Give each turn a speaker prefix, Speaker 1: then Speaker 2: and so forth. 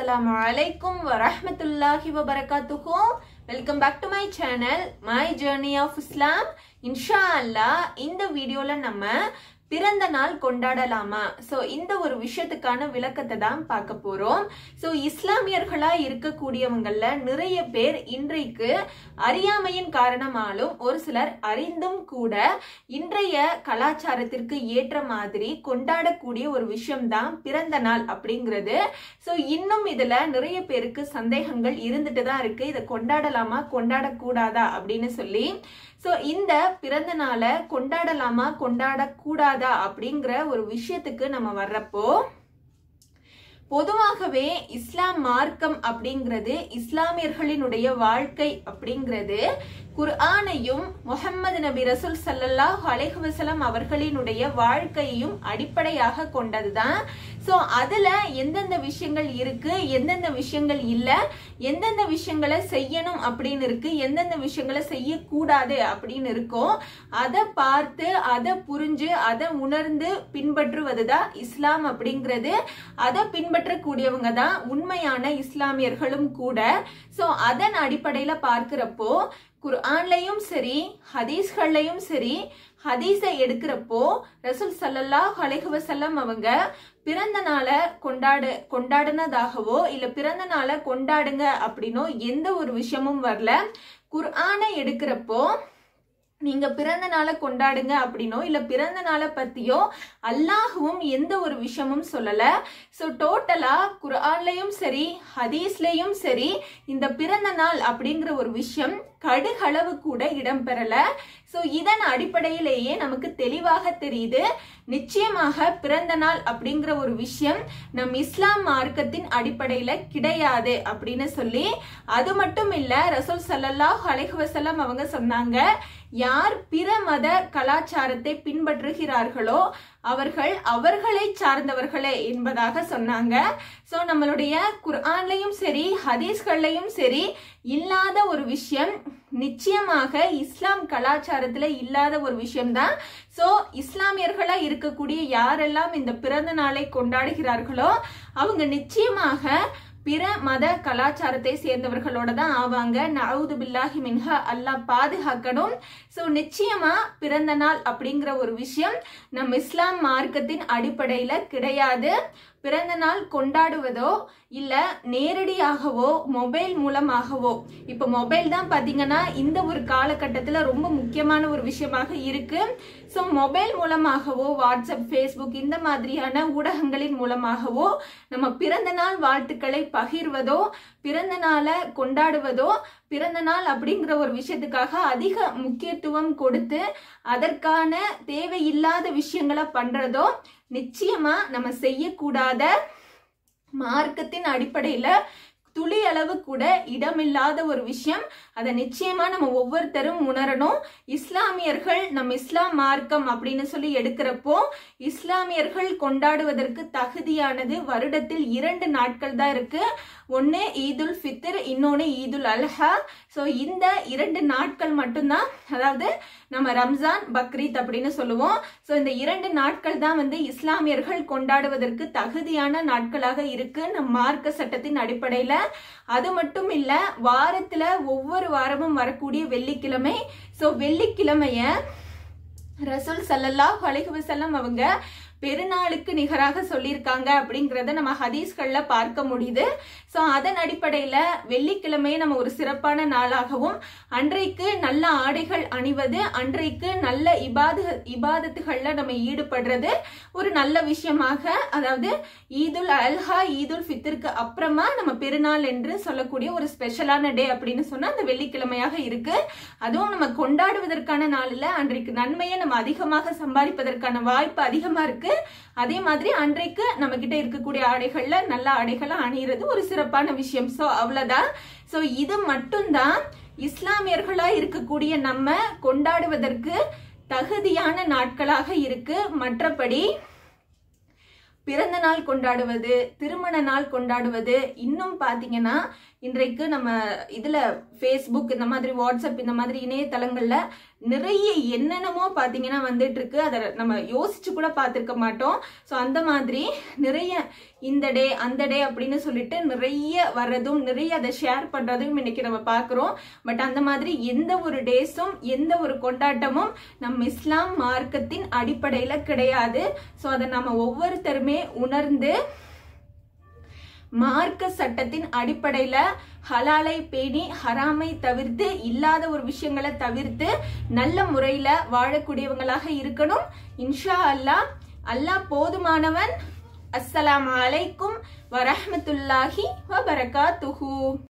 Speaker 1: அஸ்ஸலாமு அலைக்கும் வரஹ்மத்துல்லாஹி வபரகாத்துஹு welcome back to my channel my journey of Islam இன்ஷா அல்லாஹ் இந்த வீடியோல நம்ம பிறந்த நாள் கொண்டாடலாமா சோ இந்த ஒரு விஷயத்துக்கான விளக்கத்தை தான் பார்க்க போறோம் சோ இஸ்லாமியர்களா இருக்கக்கூடியவங்கள்ல நிறைய பேர் இன்றைக்கு அறியாமையின் காரணமாலும் ஒரு சிலர் அறிந்தும் கூட இன்றைய கலாச்சாரத்திற்கு ஏற்ற மாதிரி கொண்டாடக்கூடிய ஒரு விஷயம்தான் பிறந்த நாள் அப்படிங்கிறது ஸோ இன்னும் இதுல நிறைய பேருக்கு சந்தேகங்கள் இருந்துட்டு தான் இருக்கு இதை கொண்டாடலாமா கொண்டாடக்கூடாதா அப்படின்னு சொல்லி ஸோ இந்த பிறந்த நாளை கொண்டாடலாமா கொண்டாடக்கூடாதா அப்படிங்கிற ஒரு விஷயத்துக்கு நம்ம வர்றப்போ பொதுவாகவே இஸ்லாம் மார்க்கம் அப்படிங்கிறது இஸ்லாமியர்களினுடைய வாழ்க்கை அப்படிங்கிறது குர்ஆனையும் முஹம்மது நபி ரசூல் சல்லல்லாஹ் அலைஹி வஸல்லம் அவர்களினுடைய வாழ்க்கையையும் அடிப்படையாக கொண்டதுதான் ஸோ அதுல எந்தெந்த விஷயங்கள் இருக்கு எந்தெந்த விஷயங்கள் இல்ல எந்தெந்த விஷயங்களை செய்யணும் அப்படின்னு இருக்கு எந்தெந்த விஷயங்களை செய்யக்கூடாது அப்படின்னு இருக்கோ அதை பார்த்து அதை புரிஞ்சு அதை உணர்ந்து பின்பற்றுவதுதான் இஸ்லாம் அப்படிங்கிறது அதை பின்பற்றக்கூடியவங்க தான் உண்மையான இஸ்லாமியர்களும் கூட ஸோ அதன் அடிப்படையில பார்க்கிறப்போ குர்ஆன்லயும் சரி ஹதீஸ்கள்லயும் சரி ஹதீஸை எடுக்கிறப்போ ரசூல் சல்லல்லாஹ் அலைஹி வஸல்லம் அவங்க பிறந்த நாளை கொண்டாடு கொண்டாடினதாகவோ இல்ல பிறந்த நாளை கொண்டாடுங்க அப்படின்னோ எந்த ஒரு விஷயமும் வரல குர்ஆனை எடுக்கிறப்போ நீங்க பிறந்த நாளை கொண்டாடுங்க அப்படின்னோ இல்ல பிறந்த நாளை பத்தியோ அல்லாஹுவும் எந்த ஒரு விஷயமும் சொல்லல ஸோ டோட்டலா குர்ஆன்லயும் சரி ஹதீஸ்லயும் சரி இந்த பிறந்த நாள் அப்படிங்கிற ஒரு விஷயம் கடுகளவு கூட இடம்பெறல ஸோ இதன் அடிப்படையிலேயே நமக்கு தெளிவாக தெரியுது நிச்சயமாக பிறந்த நாள் அப்படிங்கிற ஒரு விஷயம் நம் இஸ்லாம் மார்க்கத்தின் அடிப்படையில கிடையாது அப்படின்னு சொல்லி அது மட்டும் இல்ல ரசூல் சல்லல்லாஹ் அலைஹி வஸல்லம் அவங்க சொன்னாங்க யார் பிற மத கலாச்சாரத்தை பின்பற்றுகிறார்களோ அவர்கள் அவர்களை சார்ந்தவர்களே என்பதாக சொன்னாங்க ஸோ நம்மளுடைய குர்ஆன்லையும் சரி ஹதீஸ்கள்லையும் சரி இல்லாத ஒரு விஷயம் நிச்சயமாக இஸ்லாம் கலாச்சாரத்துல இல்லாத ஒரு விஷயம்தான் ஸோ இஸ்லாமியர்களா இருக்கக்கூடிய யாரெல்லாம் இந்த பிறந்த நாளை கொண்டாடுகிறார்களோ அவங்க நிச்சயமாக பிற மத கலாச்சாரத்தை சேர்ந்தவர்களோட தான் ஆவாங்க நவுது பில்லாஹி மின்ஹா அல்லாஹ் பாதுகாக்கணும் ஸோ நிச்சயமா பிறந்த நாள் அப்படிங்கிற ஒரு விஷயம் நம் இஸ்லாம் மார்க்கத்தின் அடிப்படையில கிடையாது பிறந்த நாள் கொண்டாடுவதோ இல்ல நேரடியாகவோ மொபைல் மூலமாகவோ இப்ப மொபைல் தான் பாத்தீங்கன்னா இந்த ஒரு காலகட்டத்துல ரொம்ப முக்கியமான ஒரு விஷயமாக இருக்கு ஸோ மொபைல் மூலமாகவோ வாட்ஸ்அப் ஃபேஸ்புக் இந்த மாதிரியான ஊடகங்களின் மூலமாகவோ நம்ம பிறந்த நாள் வாழ்த்துக்களை பகிர்வதோ பிறந்த நாளை கொண்டாடுவதோ பிறந்த நாள் அப்படிங்கிற ஒரு விஷயத்துக்காக அதிக முக்கியத்துவம் கொடுத்து அதற்கான தேவையில்லாத விஷயங்களை பண்றதோ நிச்சயமா நம்ம செய்யக்கூடாத மார்க்கத்தின் அடிப்படையில துளி அளவு கூட இடமில்லாத ஒரு விஷயம் அதை நிச்சயமா நம்ம ஒவ்வொருத்தரும் உணரணும் இஸ்லாமியர்கள் நம் இஸ்லாம் மார்க்கம் அப்படின்னு சொல்லி எடுக்கிறப்போ இஸ்லாமியர்கள் கொண்டாடுவதற்கு தகுதியானது வருடத்தில் இரண்டு நாட்கள் தான் இருக்கு ஒன்னு ஈதுல் ஃபித்ர் இன்னொன்னு ஈதுல் அல்ஹா ஸோ இந்த இரண்டு நாட்கள் மட்டும்தான் அதாவது நம்ம ரம்ஜான் பக்ரீத் அப்படின்னு சொல்லுவோம் ஸோ இந்த இரண்டு நாட்கள் தான் வந்து இஸ்லாமியர்கள் கொண்டாடுவதற்கு தகுதியான நாட்களாக இருக்கு நம் மார்க்க சட்டத்தின் அடிப்படையில அது மட்டும் இல்ல வாரத்துல ஒவ்வொரு வாரமும் வரக்கூடிய வெள்ளிக்கிழமை ஸோ வெள்ளிக்கிழமைய ரசூல் சல்லல்லாஹ் அலைஹி வஸல்லம் அவங்க பெருநாளுக்கு நிகராக சொல்லியிருக்காங்க அப்படிங்கிறத நம்ம ஹதீஸ்கள்ல பார்க்க முடியுது ஸோ அதன் அடிப்படையில வெள்ளிக்கிழமையை நம்ம ஒரு சிறப்பான நாளாகவும் அன்றைக்கு நல்ல ஆடைகள் அணிவது அன்றைக்கு நல்ல இபாது இபாதத்துகள்ல நம்ம ஈடுபடுறது ஒரு நல்ல விஷயமாக அதாவது ஈதுல் அல்ஹா ஈதுல் ஃபித்திற்கு அப்புறமா நம்ம பெருநாள் என்று சொல்லக்கூடிய ஒரு ஸ்பெஷலான டே அப்படின்னு சொன்னா அந்த வெள்ளிக்கிழமையாக இருக்கு அதுவும் நம்ம கொண்டாடுவதற்கான நாளில் அன்றைக்கு நன்மையை நம்ம அதிகமாக சம்பாதிப்பதற்கான வாய்ப்பு அதிகமா இருக்கு அதே மாதிரி அன்றைக்கு நம்ம கிட்ட இருக்கக்கூடிய ஆடைகள்ல நல்ல ஆடைகளை அணியிறது ஒரு சிறப்பான விஷயம் சோ அவ்வளவுதான் சோ இது மட்டும்தான் இஸ்லாமியர்களா இருக்கக்கூடிய நம்ம கொண்டாடுவதற்கு தகுதியான நாட்களாக இருக்கு மற்றபடி பிறந்த நாள் கொண்டாடுவது திருமண நாள் கொண்டாடுவது இன்னும் பாத்தீங்கன்னா இன்றைக்கு நம்ம இதுல ஃபேஸ்புக் இந்த மாதிரி வாட்ஸ்அப் இந்த மாதிரி இணையதளங்கள்ல நிறைய என்னென்னமோ பாத்தீங்கன்னா வந்துட்டு இருக்கு அதை நம்ம யோசிச்சு கூட பார்த்திருக்க மாட்டோம் ஸோ அந்த மாதிரி நிறைய இந்த டே அந்த டே அப்படின்னு சொல்லிட்டு நிறைய வர்றதும் நிறைய அதை ஷேர் பண்றதும் இன்னைக்கு நம்ம பார்க்குறோம் பட் அந்த மாதிரி எந்த ஒரு டேஸும் எந்த ஒரு கொண்டாட்டமும் நம் இஸ்லாம் மார்க்கத்தின் அடிப்படையில கிடையாது ஸோ அதை நம்ம ஒவ்வொருத்தருமே உணர்ந்து மார்க்க சட்டத்தின் அடிப்படையில ஹலாலை பேணி ஹராமை தவிர்த்து இல்லாத ஒரு விஷயங்களை தவிர்த்து நல்ல முறையில வாழக்கூடியவங்களாக இருக்கணும் இன்ஷா அல்லாஹ் அல்லாஹ் போதுமானவன் அஸ்ஸலாமு அலைக்கும் வரஹ்மத்துல்லாஹி வபரகாத்துஹு